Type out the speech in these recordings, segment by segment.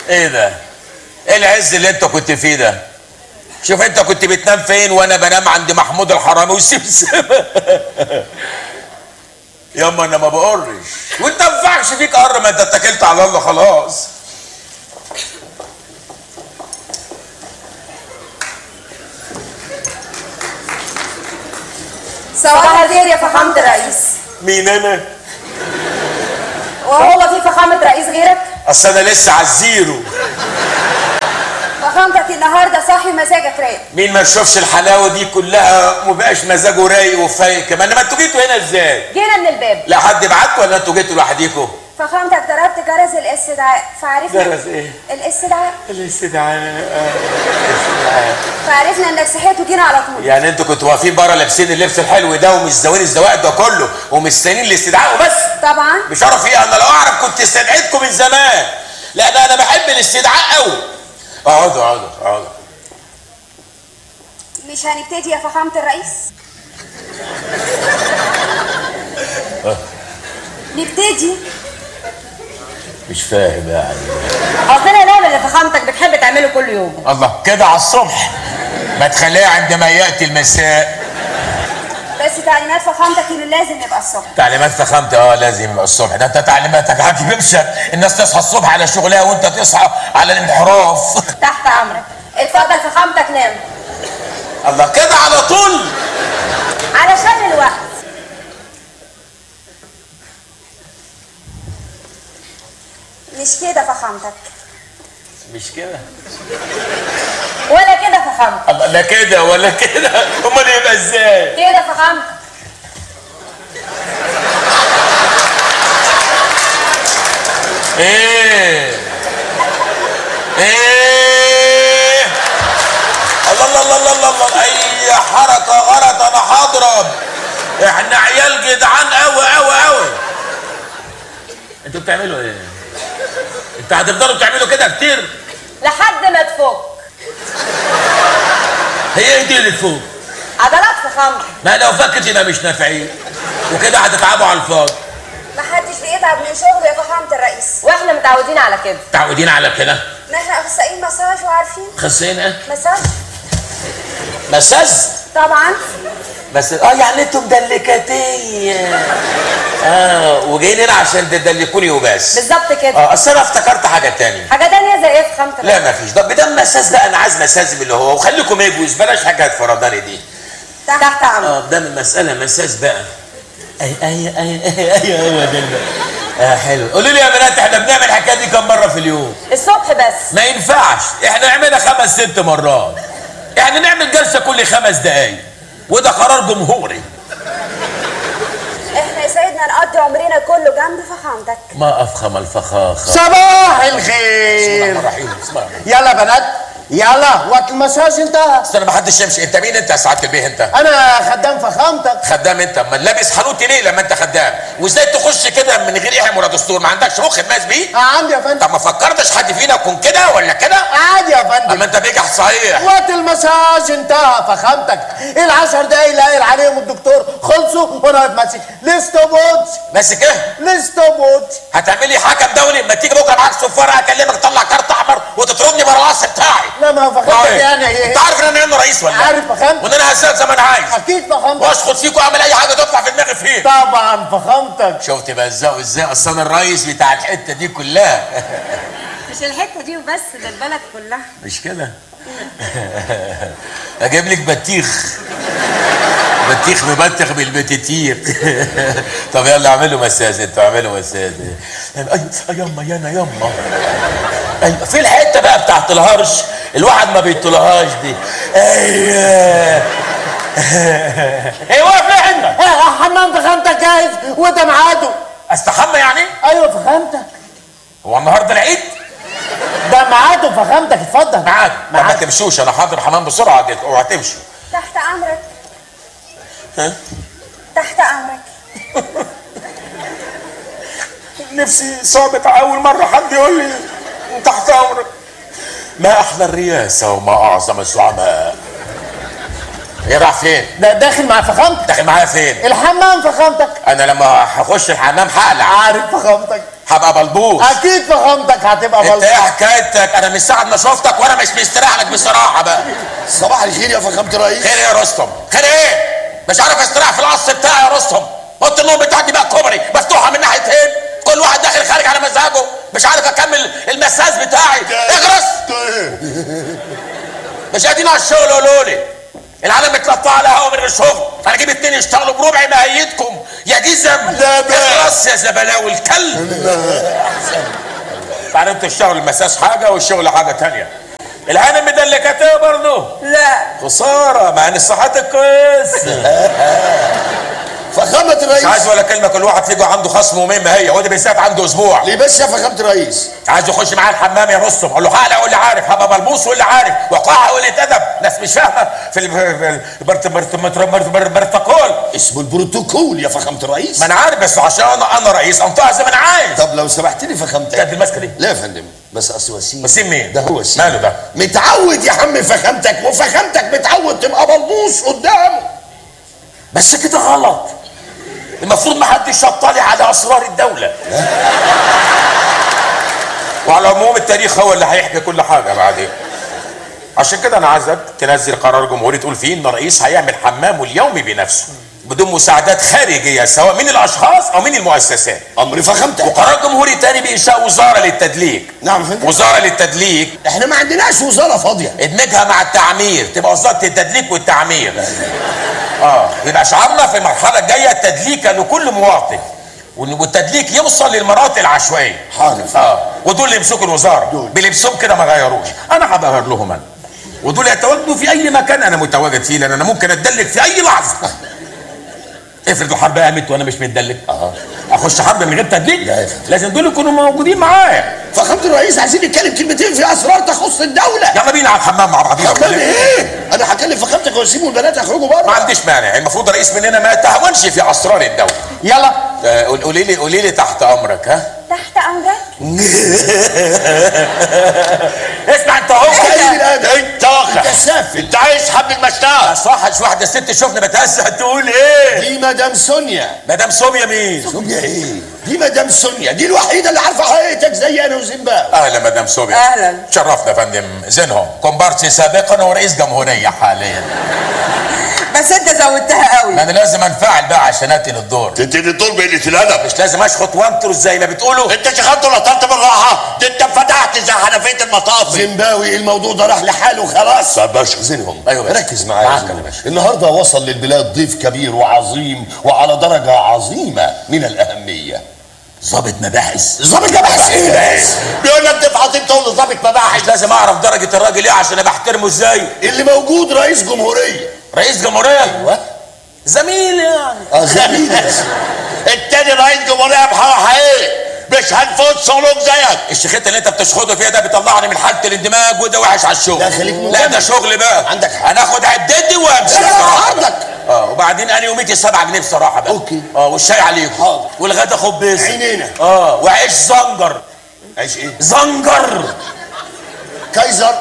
ايه ده ايه العز اللي انت كنت فيه ده شوف انت كنت بتنام فين وانا بنام عند محمود الحرامي وسمسم ياما انا ما بقرش وانت ما ينفعش فيك قر ما انت اتكلت على الله خلاص صباح الخير يا فخامة الرئيس مين انا وهو في فخامة رئيس غيرك؟ اصل انا لسه على الزيرو فخامتك النهارده صاحي مزاجك رايق مين ما يشوفش الحلاوه دي كلها ومبقاش مزاجه رايق وفايق كمان ما انتوا جيتوا هنا ازاي جينا من الباب لا حد بعتكم ولا انتوا جيتوا لوحديكم فخامتك ضربت جرس الاستدعاء فعرفنا جرس ايه؟ الاستدعاء الاستدعاء فعرفنا انك صحيت وجينا على طول يعني انتوا كنتوا واقفين بره لابسين اللبس الحلو ده ومش زوين الزواق ده كله ومستنيين الاستدعاء وبس طبعا بشرف ايه انا لو اعرف كنت استدعيتكم من زمان لان انا بحب الاستدعاء قوي اقعدوا اقعدوا اقعدوا مش هنبتدي يا فخامة الرئيس نبتدي مش فاهم يعني قصدنا نعمل اللي فخامتك بتحب تعمله كل يوم الله كده على الصبح ما تخليها عندما ياتي المساء بس تعليمات فخامتك انه لازم يبقى الصبح تعليمات فخامتي اه لازم يبقى الصبح ده انت تعليماتك هتمشي الناس تصحى الصبح على شغلها وانت تصحى على الانحراف تحت امرك اتفضل فخامتك نام الله كده على طول علشان الوقت مش كده فخامتك مش كده ولا كده فخامتك الله لا كده ولا كده امال يبقى ازاي كده فخامتك ايه ايه الله الله الله الله الله, الله. اي حركه غلط انا هضرب احنا عيال جدعان قوي قوي قوي انتوا بتعملوا ايه انتوا هتفضلوا تعملوا كده كتير لحد ما تفك هي ايه دي اللي تفوق عضلات فخامتك ما لو فكت يبقى مش نافعين وكده هتتعبوا على الفاضي محدش بيتعب من شغله يا فخامة الرئيس واحنا متعودين على كده متعودين على كده ما احنا اخصائيين مساج وعارفين خسين ايه مساج مساز طبعا بس اه يعني انتوا مدلكاتيه اه وجايين هنا عشان تدلكوني وبس بالظبط كده اه اصل انا افتكرت حاجه تانية حاجه تانية زي ايه فخامة الرئيس لا ما فيش ده بدل مساز ده انا عايز مساز من اللي هو وخليكم يجوز بلاش حاجات فرضاني دي تحت امرك اه ده من مساله مساز بقى اي اي اي اي اي ايوه ده بقى. اه حلو قولوا لي يا بنات احنا بنعمل الحكايه دي كم مره في اليوم الصبح بس ما ينفعش احنا نعملها خمس ست مرات احنا نعمل جلسه كل خمس دقايق وده قرار جمهوري احنا يا سيدنا نقضي عمرنا كله جنب فخامتك ما افخم الفخاخه صباح بسم الله الخير الرحمن الرحيم بسم الله الرحمن يلا بنات يلا وقت المساج انتهى استنى ما حدش يمشي انت مين انت يا سعاده البيه انت انا خدام فخامتك خدام انت امال لابس حانوتي ليه لما انت خدام وازاي تخش كده من غير ايه ولا دستور ما عندكش مخ الناس بيه آه، عندي يا فندم طب ما فكرتش حد فينا يكون كده ولا كده عادي يا فندم اما انت بيجح صحيح وقت المساج انتهى فخامتك العشر دقايق اللي قايل عليهم الدكتور خلصوا وانا واقف ماسك ليستوبوت ماسك ايه ليستوبوت هتعملي حكم دولي ما تيجي بكره معاك صفاره اكلمك طلع كارت احمر وتطردني بره القصر بتاعي لا ما هو ما هو فخامتك ايه؟ يعني ايه انت عارف ان انا رئيس ولا عارف فخامتك وان انا هسال زي ما انا عايز اكيد فخامتك واشخط فيكم اعمل اي حاجه تطلع في دماغي فيه طبعا فخامتك شفت بقى ازاي ازاي اصل انا الرئيس بتاع الحته دي كلها مش الحته دي وبس ده البلد كلها مش كده اجيب لك بطيخ بطيخ مبتخ بالبتيتير طب يلا اعملوا مساج انتوا اعملوا مساج اي يما يانا يما ايوه في الحته بقى بتاعت الهرش الواحد ما بيطلعهاش دي ايوه ايه واقف ليه عندك آه، حمام فخامتك جاهز وده ميعاده استحمى يعني ايوه فخامتك هو النهارده العيد ده ميعاده فخامتك اتفضل معاك طب ما تمشوش انا حاضر حمام بسرعه جد اوعى تمشوا تحت امرك ها تحت امرك نفسي صابت اول مره حد يقول لي تحت امرك ما احلى الرياسه وما اعظم الزعماء ايه راح فين ده داخل مع فخامتك داخل معايا فين الحمام فخامتك انا لما هخش الحمام هقلع عارف فخامتك هبقى بلبوس اكيد فخامتك هتبقى انت بلطو ايه حكايتك انا من ساعه ما شفتك وانا مش مستريح لك بصراحه بقى صباح الخير يا فخامه الرئيس خير ايه يا رستم خير ايه مش عارف استريح في القصر بتاعي يا رستم اوضه النوم بتاعتي بقى كوبري مفتوحه من ناحيتين كل واحد داخل خارج على مزاجه مش عارف اكمل المساج بتاعي اغرس مش قاعدين على الشغل قولوا لي العالم متلطعه على هوا من غير شغل انا اجيب اتنين يشتغلوا بربع ماهيتكم يا دي زب لا بقى. اخرس يا زبلاوي الكلب بعدين تشتغل المساج حاجه والشغل حاجه تانية العالم مدلكات ايه برضه لا خساره مع ان صحتك كويس فخامه مش الرئيس عايز ولا كلمه كل واحد فيكم عنده خصم يومين ما هي وده بالذات عنده اسبوع ليه بس يا فخامه الرئيس عايز يخش معاه الحمام يا رستم اقول له حلقه واللي عارف هبقى ملبوس واللي عارف وقاعه واللي اتدب ناس مش فاهمه في ال- في البرت- برت- برت- برت- برت- برتقول اسمه البروتوكول يا فخامه الرئيس ما انا عارف بس عشان انا انا رئيس انطقها زي ما انا عايز طب لو سمحت لي فخامتك قد الماسكه دي لا يا فندم بس اصل وسيم وسيم مين؟ ده هو وسيم ماله ده؟ متعود يا عم فخامتك وفخامتك متعود تبقى بلبوس قدامه بس كده غلط المفروض ما حدش يطلع على اسرار الدوله وعلى العموم التاريخ هو اللي هيحكي كل حاجه بعدين عشان كده انا عايزك تنزل قرار جمهوري تقول فيه ان الرئيس هيعمل حمامه اليومي بنفسه بدون مساعدات خارجيه سواء من الاشخاص او من المؤسسات امر فخامتك وقرار جمهوري تاني بانشاء وزاره للتدليك نعم يا فندم وزاره للتدليك احنا ما عندناش وزاره فاضيه ادمجها مع التعمير تبقى وزاره التدليك والتعمير اه يبقى شعارنا في المرحله الجايه تدليكا لكل مواطن وإن- والتدليك يوصل للمناطق العشوائيه حاضر اه ودول اللي يمسكوا الوزاره دول. بلبسهم كده ما غيروش انا هبهر لهم انا ودول يتواجدوا في اي مكان انا متواجد فيه لان انا ممكن اتدلك في اي لحظه افرض الحرب قامت وانا مش متدلك اه اخش حرب من غير تدليك لا يا فندم. لازم دول يكونوا موجودين معايا فخامه الرئيس عايزين نتكلم كلمتين في اسرار تخص الدوله يلا بينا على الحمام مع بعضينا حمام ايه انا هكلم فخامتك واسيب والبنات يخرجوا ما بره عنديش مانع المفروض الرئيس مننا ما يتهاونش في اسرار الدوله يلا آه، قول- قولي لي قولي لي تحت امرك ها تحت امرك اسمع انت اهو قليل الادب انت واخد انت سافل انت عايز حب المشتاق صح مش واحده ست شفنا بتهزأ تقول ايه دي مدام سونيا مدام سوميا مين سونيا ايه دي مدام سونيا دي الوحيده اللي عارفه حقيقتك زي انا وزيمبابوي اهلا مدام سوميا أهلاً. شرفنا يا فندم زينهم كومبارسي سابقا ورئيس جمهوريه حاليا بس انت زودتها قوي ما انا لازم انفعل بقى عشان اتقن الدور تديني الدور بقلة الادب مش لازم اشخط وانتر زي ما بتقولوا انت شغلت ولا طلت بالراحه ده انت فتحت زي حنفيه المطافي زيمباوي الموضوع ده راح لحاله خلاص طب باشا زينهم أيوة باشا. ركز معايا معاك يا زينهم. يا باشا. النهارده وصل للبلاد ضيف كبير وعظيم وعلى درجه عظيمه من الاهميه ظابط مباحث ظابط مباحث ايه بس بيقول لك ضيف عظيم تقول له ظابط مباحث مش لازم اعرف درجه الراجل ايه عشان ابقى احترمه ازاي اللي موجود رئيس جمهوريه رئيس جمهوريه ايوه زميل يعني اه زميل التاني رئيس جمهوريه بحق ايه مش هنفوت صالون زيك الشيخات اللي انت بتشخطه فيها ده بيطلعني من حاله الاندماج وده وحش على الشغل لا، خليك لا ده مندمج. شغل بقى عندك حق. انا اخد عدتي وامشي لا، لا، بصراحة. عندك. اه وبعدين انا يوميتي 7 جنيه بصراحه بقى أوكي. اه والشاي عليكم حاضر. والغدا خبز عينينا. اه وعيش زنجر عيش ايه زنجر كايزر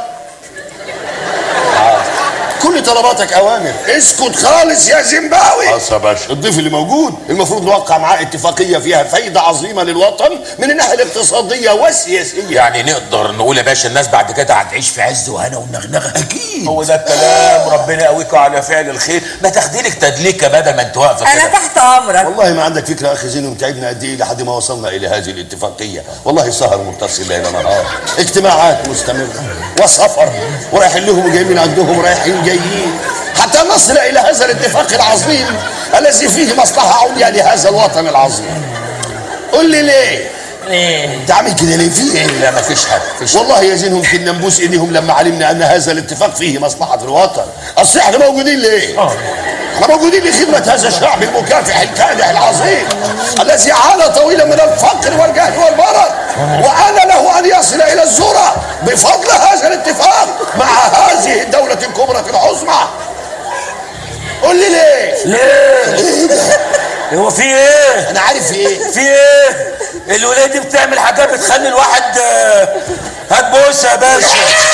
كل طلباتك اوامر اسكت خالص يا زيمباوي خلاص يا باشا الضيف اللي موجود المفروض نوقع معاه اتفاقيه فيها فايده عظيمه للوطن من الناحيه الاقتصاديه والسياسيه يعني نقدر نقول يا باشا الناس بعد كده هتعيش في عز وهنا ونغنغه اكيد هو ده الكلام ربنا يقويكم على فعل الخير ما تاخدي لك تدليكه بدل ما انت واقفه انا كده تحت امرك والله ما عندك فكره اخي زينهم تعبنا قد ايه لحد ما وصلنا الى هذه الاتفاقيه والله سهر متصل ليل نهار اجتماعات مستمره وسفر ورايحين لهم وجايين من عندهم ورايحين جايين حتى نصل الى هذا الاتفاق العظيم الذي فيه مصلحه عليا لهذا الوطن العظيم قل لي ليه ايه انت عامل كده ليه في ايه لا ما فيش حاجه مفيش والله يا زينهم كنا نبوس ايديهم لما علمنا ان هذا الاتفاق فيه مصلحه الوطن اصل احنا موجودين ليه احنا موجودين لخدمه هذا الشعب المكافح الكادح العظيم الذي عانى طويلا من الفقر والجهل والمرض وآن له ان يصل الى الذرة بفضل هذا الاتفاق مع هذه الدولة الكبرى العظمى قل لي ليه ليه هو في ايه انا عارف في ايه في ايه الولايه دي بتعمل حاجات بتخلي الواحد آه، هات بوسه يا باشا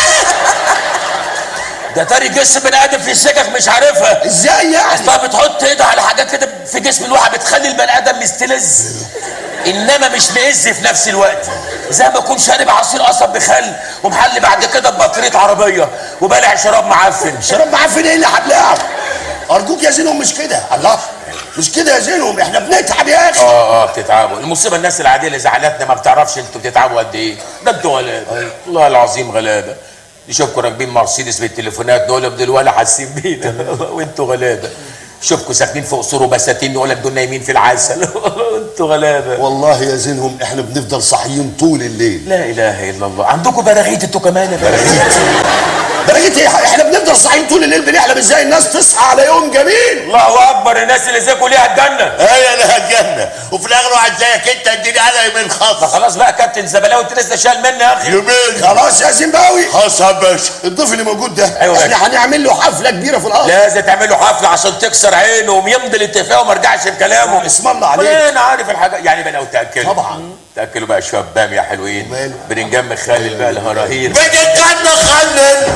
ده تاري جسم بني ادم في سكك مش عارفها ازاي يعني اصلا بتحط ايدها على حاجات كده في جسم الواحد بتخلي البني ادم مستلذ انما مش مئز في نفس الوقت زي ما اكون شارب عصير قصب بخل ومحل بعد كده ببطاريه عربيه وبالع شراب معفن شرب معفن ايه اللي هتلاعب ارجوك يا زينهم مش كده الله مش كده يا زينهم احنا بنتعب يا اخي اه اه بتتعبوا المصيبه الناس العاديه اللي زعلتنا ما بتعرفش انتوا بتتعبوا قد ايه ده انتوا غلابه والله العظيم غلابه نشوفكم راكبين مرسيدس بالتليفونات دول دول ولا حاسين بينا وانتوا غلابه شوفكم ساكنين في قصور وبساتين نقول لك دول نايمين في العسل انتوا غلابه والله يا زينهم احنا بنفضل صاحيين طول الليل لا اله الا الله عندكم براغيث انتوا كمان يا براغيث درجة ايه احنا بنفضل صاحيين طول الليل بنحلم ازاي الناس تصحى على يوم جميل الله اكبر الناس اللي زيكم ليها الجنه هي لها الجنه وفي الاخر واحد زيك انت اديني على يمين ما خاص خلاص بقى كابتن زبلاوي انت لسه شايل مني يا اخي يومين خلاص يا زيمباوي خلاص يا باشا الضيف اللي موجود ده أيوة يا احنا هنعمل له حفله كبيره في الارض لازم تعملوا حفله عشان تكسر عينه ويمضي الاتفاق وما رجعش بكلامه اسم الله عليك انا عارف الحاجه يعني بقى لو تاكلوا طبعا. تاكلوا بقى شويه باميه حلوين وماله؟ برنجان مخلل بقى الهراهير بتتجنن خلل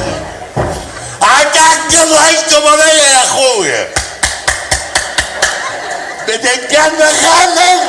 هتاكل رئيس جمهوريه يا اخويا بتتجنن خلل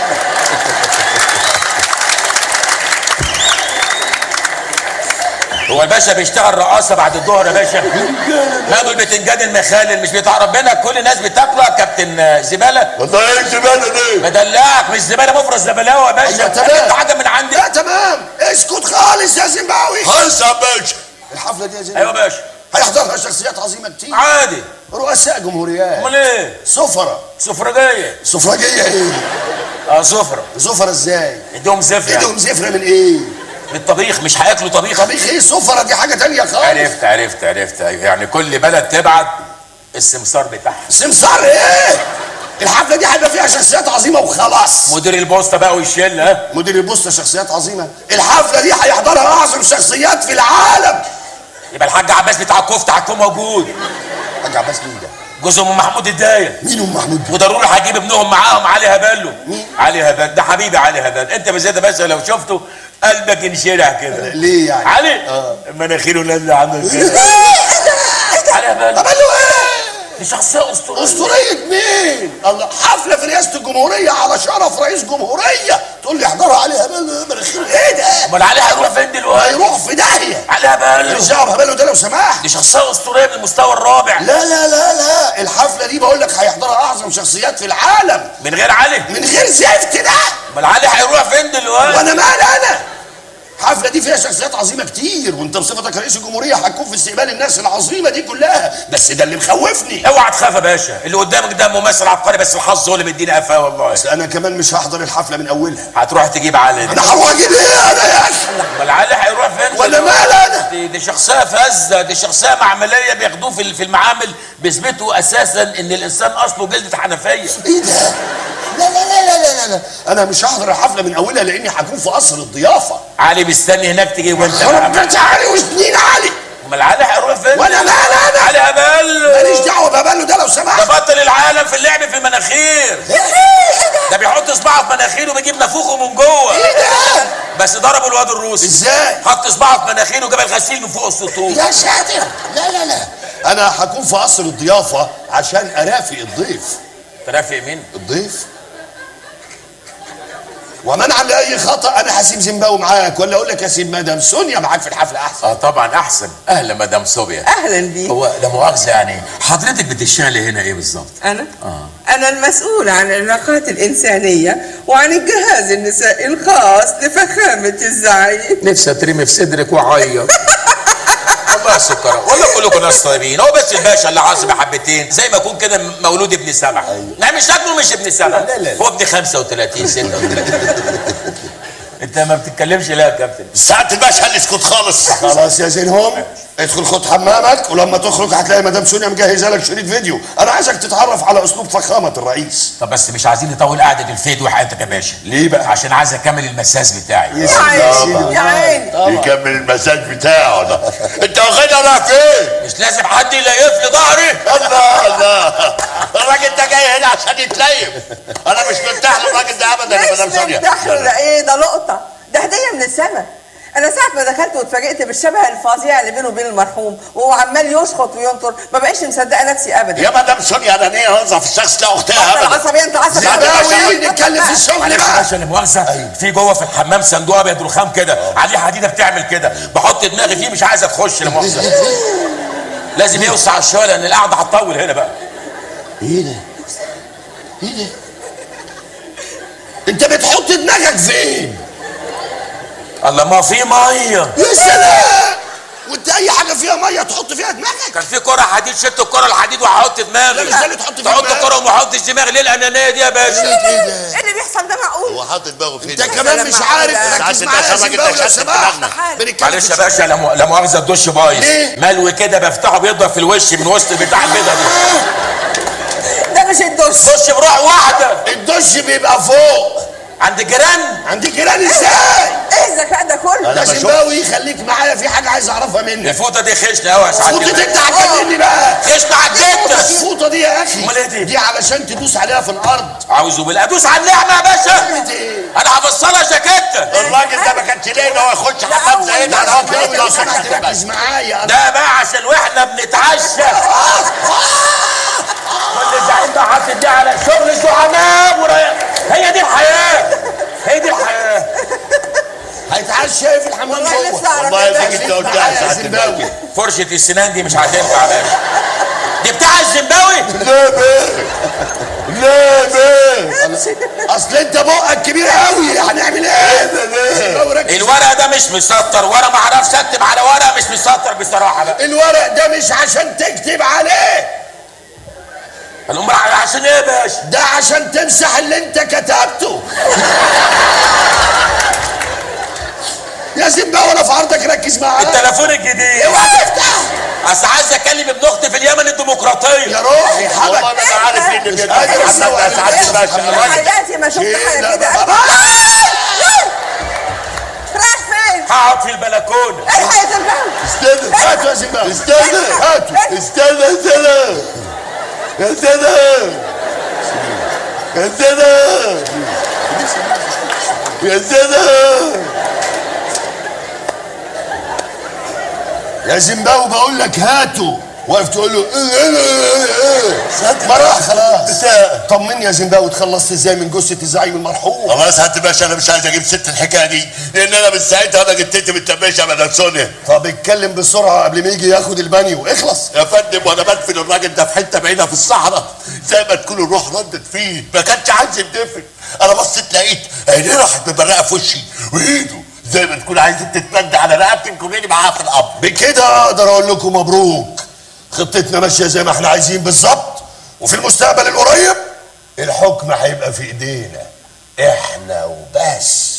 هو الباشا بيشتغل رقاصه بعد الظهر يا باشا خدوا البتنجان المخلل مش بتاع ربنا كل الناس بتاكله يا كابتن آه، زباله والله ايه زباله دي بدلعك مش زباله مفرز زبلاوه يا باشا أيوة، تمام. أكلت حاجه من عندي لا تمام اسكت خالص يا زيمباوي خلاص يا باشا الحفله دي يا ايوه زيمباوي يا باشا هيحضرها شخصيات عظيمه كتير عادي رؤساء جمهوريات امال ايه سفرة سفرجيه سفرجيه ايه اه سفره سفرة ازاي ايدهم زفره ايدهم زفرة من ايه بالطبيخ مش هياكلوا طبيخ طبيخ ايه سفرة دي حاجه تانية خالص عرفت عرفت عرفت أيوة. يعني كل بلد تبعت السمسار بتاعها سمسار ايه الحفله دي هيبقى فيها شخصيات عظيمه وخلاص مدير البوسطه بقى ويشيل ها مدير البوسطه شخصيات عظيمه الحفله دي هيحضرها اعظم شخصيات في العالم يبقى الحاج عباس بتاع الكفته هيكون موجود حاج عباس مين ده جوز ام محمود الدايه مين ام محمود ده وضروري هجيب ابنهم معاهم علي هبالو مين؟ علي هبال ده حبيبي علي هبال انت بالذات يا باشا لو شفته قلبك ينشرح كده ليه يعني علي آه. مناخيره نازله عامل كده علي هبال عمل له ايه دي شخصيه اسطوريه اسطوريه مين الله حفله في رئاسه الجمهوريه على شرف رئيس جمهوريه تقول لي احضرها عليها بال مناخير ايه ده امال علي هيروح فين دلوقتي هيروح في داهيه علي هبال مش دعوه بهبله ده لو سمحت دي شخصيه اسطوريه من المستوى الرابع لا لا لا لا الحفله دي بقول لك هيحضرها اعظم شخصيات في العالم من غير علي من غير زفت ده امال علي هيروح فين دلوقتي وانا مال انا الحفله دي فيها شخصيات عظيمه كتير وانت بصفتك رئيس الجمهوريه هتكون في استقبال الناس العظيمه دي كلها بس ده اللي مخوفني اوعى تخاف يا باشا اللي قدامك ده ممثل عبقري بس الحظ هو اللي مديني قفاه والله بس انا كمان مش هحضر الحفله من اولها هتروح تجيب علي دي. انا هروح اجيب ايه انا يا اخي امال علي هيروح فين ولا مال انا دي, دي شخصيه فذه دي شخصيه معمليه بياخدوه في في المعامل بيثبتوا اساسا ان الانسان اصله جلده حنفيه ايه ده لا لا لا لا لا لا انا مش هحضر الحفله من اولها لاني هكون في قصر الضيافه علي مستني هناك تجي وانت خربت علي وسنين علي امال علي هيروح فين وانا مال انا علي هبل ماليش دعوه بباله ده لو ده سمحت بطل العالم في اللعب في المناخير ده بيحط صباعه في مناخيره وبيجيب نافوخه من جوه ايه ده بس ضربوا الواد الروسي ازاي حط صباعه في مناخيره وجاب الغسيل من فوق السطور يا ساتر لا لا لا انا هكون في قصر الضيافه عشان ارافق الضيف ترافق مين؟ الضيف ومنعا لاي خطا انا هسيب زيمباوي معاك ولا اقول لك اسيب مدام سونيا معاك في الحفله احسن اه طبعا احسن اهلا مدام صوبيا اهلا بيك هو لا مؤاخذه يعني حضرتك بتشتغلي هنا ايه بالظبط؟ انا اه انا المسؤول عن العلاقات الانسانيه وعن الجهاز النسائي الخاص لفخامه الزعيم نفسي اترمي في صدرك واعيط والله يا سكر والله كلكم ناس طيبين هو بس الباشا اللي عاصب حبتين زي ما يكون كده مولود ابن سبع لا مش شكله مش ابن سبع لا، لا، لا. هو ابن 35 36 انت ما بتتكلمش ليه يا كابتن ساعة الباشا اللي اسكت خالص خلاص يا زينهم ادخل خد حمامك ولما تخرج هتلاقي مدام سونيا مجهزه لك شريط فيديو انا عايزك تتعرف على اسلوب فخامه الرئيس طب بس مش عايزين نطول قعده الفيد وحياتك يا باشا ليه بقى؟ عشان عايز اكمل المساج بتاعي يا يا سيدي يا عيني سيدي يا عيني يكمل المساج بتاعه ده انت واخدها رايح فين؟ مش لازم حد يليف لي ظهري الله الله الراجل ده جاي هنا عشان يتليم انا مش مرتاح للراجل ده ابدا يا مش مدام سونيا مرتاح له ده ايه ده لقطه ده هديه من السما انا ساعه ما دخلت واتفاجئت بالشبه الفظيع اللي بينه وبين المرحوم وهو عمال يشخط وينطر ما بقيش مصدقه نفسي ابدا يا مدام سونيا انا نيه انظف الشخص لاختها انت ابدا العصبيه انت عصبي زباوي نتكلم في الشغل معلش يا بقى باشا لا مؤاخذه في جوه في الحمام صندوق ابيض رخام كده عليه حديده بتعمل كده بحط دماغي فيه مش عايزه تخش لا مؤاخذه لازم يوسع شويه لان القعده هتطول هنا بقى ايه ده؟ ايه ده؟ انت بتحط دماغك فين؟ الله ما في ميه يا سلام وانت اي حاجه فيها ميه تحط فيها دماغك كان في كره حديد شلت الكره الحديد وهحط دماغي لا، مش ده اللي تحط فيه تحط دماغك. كره وما احطش دماغي ليه الانانيه دي يا باشا ايه ده؟ ايه اللي بيحصل ده معقول هو حاطط دماغه فين انت كمان مش عارف معقولة. ركز ساعات معايا يا انت زنباوي خرجت لو تشتت سمحت دماغنا. بنتكلم معلش في يا باشا لا مؤ- لا مؤاخذه الدش بايظ ليه؟ ملوي كده بفتحه بيضرب في الوش من وسط بتاع البيضه دي ده مش الدش دش بروح واحده الدش بيبقى فوق عند الجيران عند الجيران ازاي؟ ايه الذكاء ده كله يا زنباوي خليك معايا في حاجه عايز اعرفها منك الفوطه دي خشنه قوي يا سعاده فوطة الباشا. انت هتكلمني بقى خشنه عديتها الفوطه دي يا اخي امال ايه دي؟ دي علشان تدوس عليها في الارض عاوزه بالله ادوس على النعمه يا باشا ايه؟ انا هفصلها جاكيته الراجل ده ما كانش ليه ان هو يخش حمام زينا على يا وجهه زنباوي لو سمحت ويوصل ركز معايا انا ده بقى عشان واحنا بنتعشى كل زعيم ده حاطط دي على شغل الزعماء ورايح هي دي الحياه هي دي الحياه هيتعشى ايه في الحمام والله نفسي جوه اعرف والله إيه ده. يديك انت معايا قدام يا ساعه زنباوي الباوي فرشه السنان دي مش هتنفع يا باشا دي بتاع الزمباوي لا بيه لا بيه اصل انت بقك كبير قوي هنعمل ايه؟ زنباوي ركز. الورق ده مش مسطر ورق ما اعرفش اكتب على ورق مش مسطر بصراحه بقى الورق ده مش عشان تكتب عليه الامر عشان ايه يا باشا ده عشان تمسح اللي انت كتبته يا زنباوي انا في عرضك ركز معايا التليفون الجديد اوعى تفتح اصل عايز اكلم ابن اختي في اليمن الديمقراطيه يا روحي والله حبك ما انا عارف ايه اللي بيبقى قادر في الحمام ده أستوعب. ساعات الباشا الراجل حياتي ما شفت إيه؟ حاجه لا، كده لا، لا. رايح فين؟ هقعد في البلكونه ايه حياة البلد؟ استنى هاتوا يا زنباوي استنى هاتوا استنى استنى يا سلام يا سلام يا سلام يا زنباوي بقول لك هاتوا واقف تقول له ايه ايه ايه ايه ما راح خلاص طمني يا زنباوي اتخلصت ازاي من جثه الزعيم المرحوم والله يا سعاده الباشا انا مش عايز اجيب ست الحكايه دي لان انا من ساعتها انا جتتي بالتباشا مدام سونيا طب اتكلم بسرعه قبل ما يجي ياخد البانيو اخلص يا فندم وانا بدفن الراجل ده في حته بعيده في الصحراء زي ما تكون الروح ردت فيه ما كانش عايز يدفن انا بصيت لقيت عينيه راحت مبرقه في وشي وايده زي ما تكون عايزه تتمد على رقبتي تكوني معاها في القبر بكده اقدر اقول لكم مبروك خطتنا ماشيه زي ما احنا عايزين بالظبط وفي المستقبل القريب الحكم هيبقى في ايدينا احنا وبس